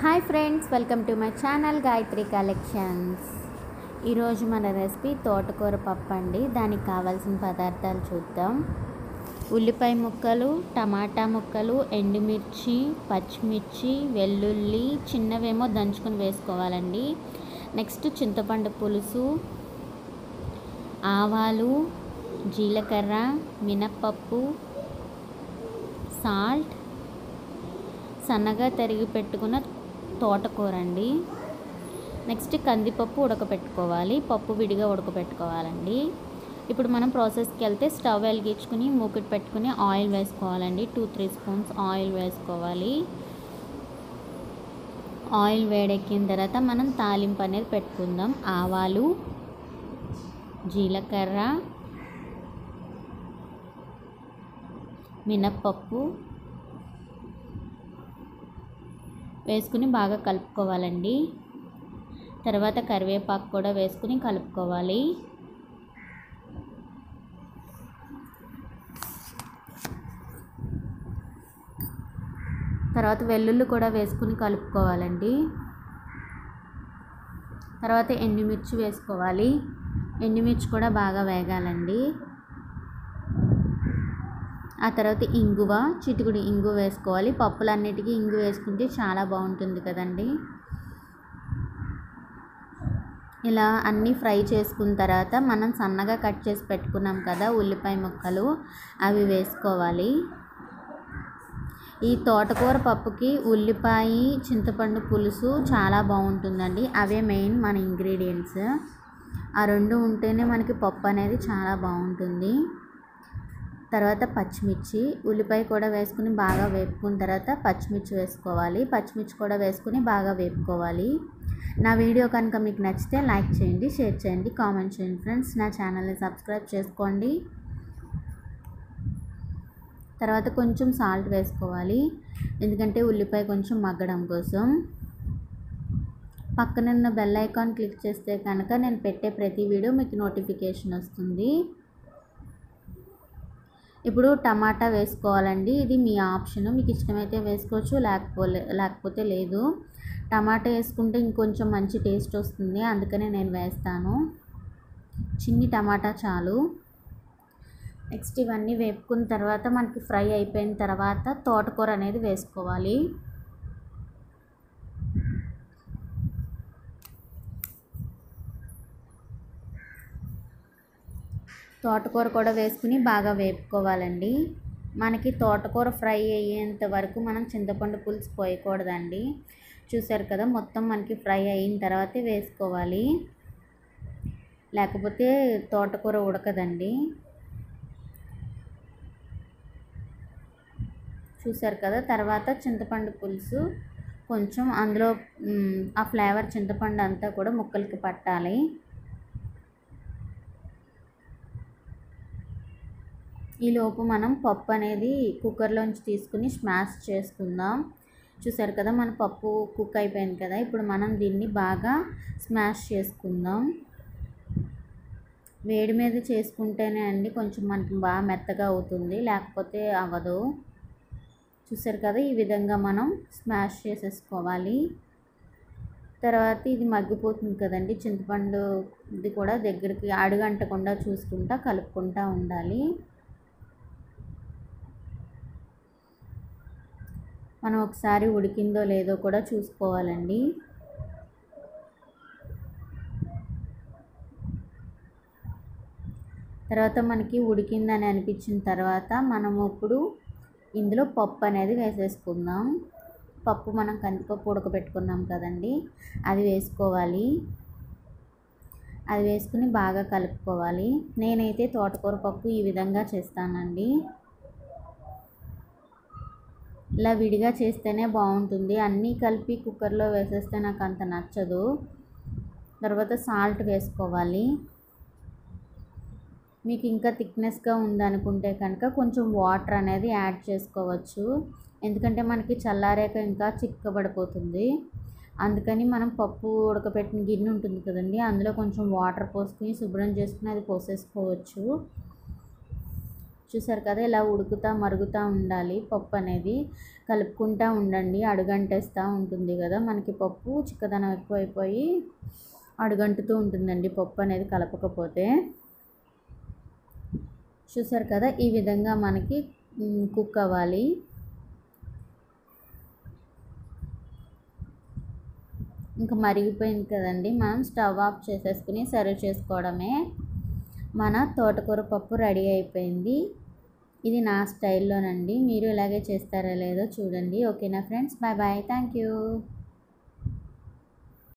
hi friends welcome to my channel Gayatri collections ఈరోజు మన recipe తోటకూర పప్పు అండి దానికి కావాల్సిన పదార్థాలు చూద్దాం ఉల్లిపాయ ముక్కలు టమాటా ముక్కలు ఎండుమిర్చి పచ్చిమిర్చి వెల్లుల్లి చిన్నవేమో దంచుకొని వేసుకోవాలండి నెక్స్ట్ చింతపండు పులుసు ఆవాలు జీలకర్ర మినప్పప్పు సాల్ట్ సన్నగా తరిగి పెట్టుకున్న తోటకూర అండి నెక్స్ట్ కందిపప్పు ఉడకపెట్టుకోవాలి పప్పు విడిగా ఉడకపెట్టుకోవాలండి ఇప్పుడు మనం ప్రాసెస్కి వెళ్తే స్టవ్ వెలిగించుకుని మూకిటి పెట్టుకుని ఆయిల్ వేసుకోవాలండి టూ త్రీ స్పూన్స్ ఆయిల్ వేసుకోవాలి ఆయిల్ వేడెక్కిన తర్వాత మనం తాలింపు అనేది పెట్టుకుందాం ఆవాలు జీలకర్ర మినప్పప్పు వేసుకుని బాగా కలుపుకోవాలండి తర్వాత కరివేపాకు కూడా వేసుకుని కలుపుకోవాలి తర్వాత వెల్లుల్లి కూడా వేసుకుని కలుపుకోవాలండి తర్వాత ఎండుమిర్చి వేసుకోవాలి ఎండుమిర్చి కూడా బాగా వేగాలండి ఆ తర్వాత ఇంగువ చిటికుడి ఇంగు వేసుకోవాలి పప్పులన్నిటికీ ఇంగు వేసుకుంటే చాలా బాగుంటుంది కదండి ఇలా అన్నీ ఫ్రై చేసుకున్న తర్వాత మనం సన్నగా కట్ చేసి పెట్టుకున్నాం కదా ఉల్లిపాయ ముక్కలు అవి వేసుకోవాలి ఈ తోటకూర పప్పుకి ఉల్లిపాయ చింతపండు పులుసు చాలా బాగుంటుందండి అవే మెయిన్ మన ఇంగ్రీడియంట్స్ ఆ రెండు ఉంటేనే మనకి పప్పు అనేది చాలా బాగుంటుంది తర్వాత పచ్చిమిర్చి ఉల్లిపాయ కూడా వేసుకుని బాగా వేపుకున్న తర్వాత పచ్చిమిర్చి వేసుకోవాలి పచ్చిమిర్చి కూడా వేసుకుని బాగా వేపుకోవాలి నా వీడియో కనుక మీకు నచ్చితే లైక్ చేయండి షేర్ చేయండి కామెంట్ చేయండి ఫ్రెండ్స్ నా ఛానల్ని సబ్స్క్రైబ్ చేసుకోండి తర్వాత కొంచెం సాల్ట్ వేసుకోవాలి ఎందుకంటే ఉల్లిపాయ కొంచెం మగ్గడం కోసం పక్కనున్న బెల్ ఐకాన్ క్లిక్ చేస్తే కనుక నేను పెట్టే ప్రతి వీడియో మీకు నోటిఫికేషన్ వస్తుంది ఇప్పుడు టమాటా వేసుకోవాలండి ఇది మీ ఆప్షన్ మీకు ఇష్టమైతే వేసుకోవచ్చు లేకపోలే లేకపోతే లేదు టమాటా వేసుకుంటే ఇంకొంచెం మంచి టేస్ట్ వస్తుంది అందుకనే నేను వేస్తాను చిన్ని టమాటా చాలు నెక్స్ట్ ఇవన్నీ వేపుకున్న తర్వాత మనకి ఫ్రై అయిపోయిన తర్వాత తోటకూర అనేది వేసుకోవాలి తోటకూర కూడా వేసుకుని బాగా వేపుకోవాలండి మనకి తోటకూర ఫ్రై అయ్యేంత వరకు మనం చింతపండు పులుసు పోయకూడదండి చూసారు కదా మొత్తం మనకి ఫ్రై అయిన తర్వాతే వేసుకోవాలి లేకపోతే తోటకూర ఉడకదండి చూసారు కదా తర్వాత చింతపండు పులుసు కొంచెం అందులో ఆ ఫ్లేవర్ చింతపండు అంతా కూడా ముక్కలకి పట్టాలి ఈలోపు మనం పప్పు అనేది కుక్కర్లోంచి తీసుకుని స్మాష్ చేసుకుందాం చూసారు కదా మన పప్పు కుక్ అయిపోయింది కదా ఇప్పుడు మనం దీన్ని బాగా స్మాష్ చేసుకుందాం వేడి మీద చేసుకుంటేనే అండి కొంచెం మనకి బాగా మెత్తగా అవుతుంది లేకపోతే అవ్వదు చూసారు కదా ఈ విధంగా మనం స్మాష్ చేసేసుకోవాలి తర్వాత ఇది మగ్గిపోతుంది కదండి చింతపండు ఇది కూడా దగ్గరికి అడుగంటకుండా చూసుకుంటా కలుపుకుంటూ ఉండాలి మనం ఒకసారి ఉడికిందో లేదో కూడా చూసుకోవాలండి తర్వాత మనకి ఉడికిందని అనిపించిన తర్వాత మనం ఇప్పుడు ఇందులో పప్పు అనేది వేసేసుకుందాం పప్పు మనం కందిపప్పు ఉడకబెట్టుకున్నాం కదండి అది వేసుకోవాలి అది వేసుకుని బాగా కలుపుకోవాలి నేనైతే తోటకూర పప్పు ఈ విధంగా చేస్తానండి ఇలా విడిగా చేస్తేనే బాగుంటుంది అన్నీ కలిపి కుక్కర్లో వేసేస్తే నాకు అంత నచ్చదు తర్వాత సాల్ట్ వేసుకోవాలి మీకు ఇంకా థిక్నెస్గా ఉందనుకుంటే కనుక కొంచెం వాటర్ అనేది యాడ్ చేసుకోవచ్చు ఎందుకంటే మనకి చల్లారాక ఇంకా చిక్కబడిపోతుంది అందుకని మనం పప్పు ఉడకపెట్టిన గిన్నె ఉంటుంది కదండి అందులో కొంచెం వాటర్ పోసుకుని శుభ్రం చేసుకుని అది పోసేసుకోవచ్చు చూసారు కదా ఇలా ఉడుకుతా మరుగుతూ ఉండాలి పప్పు అనేది కలుపుకుంటూ ఉండండి అడుగంటేస్తూ ఉంటుంది కదా మనకి పప్పు చిక్కదనం ఎక్కువైపోయి అడుగంటుతూ ఉంటుందండి పప్పు అనేది కలపకపోతే చూసారు కదా ఈ విధంగా మనకి మ్, కుక్ అవ్వాలి ఇంకా మరిగిపోయింది కదండి మనం స్టవ్ ఆఫ్ చేసేసుకుని సర్వ్ చేసుకోవడమే మన తోటకూర పప్పు రెడీ అయిపోయింది ఇది నా స్టైల్లోనండి మీరు ఇలాగే చేస్తారో లేదో చూడండి ఓకేనా friends bye bye thank you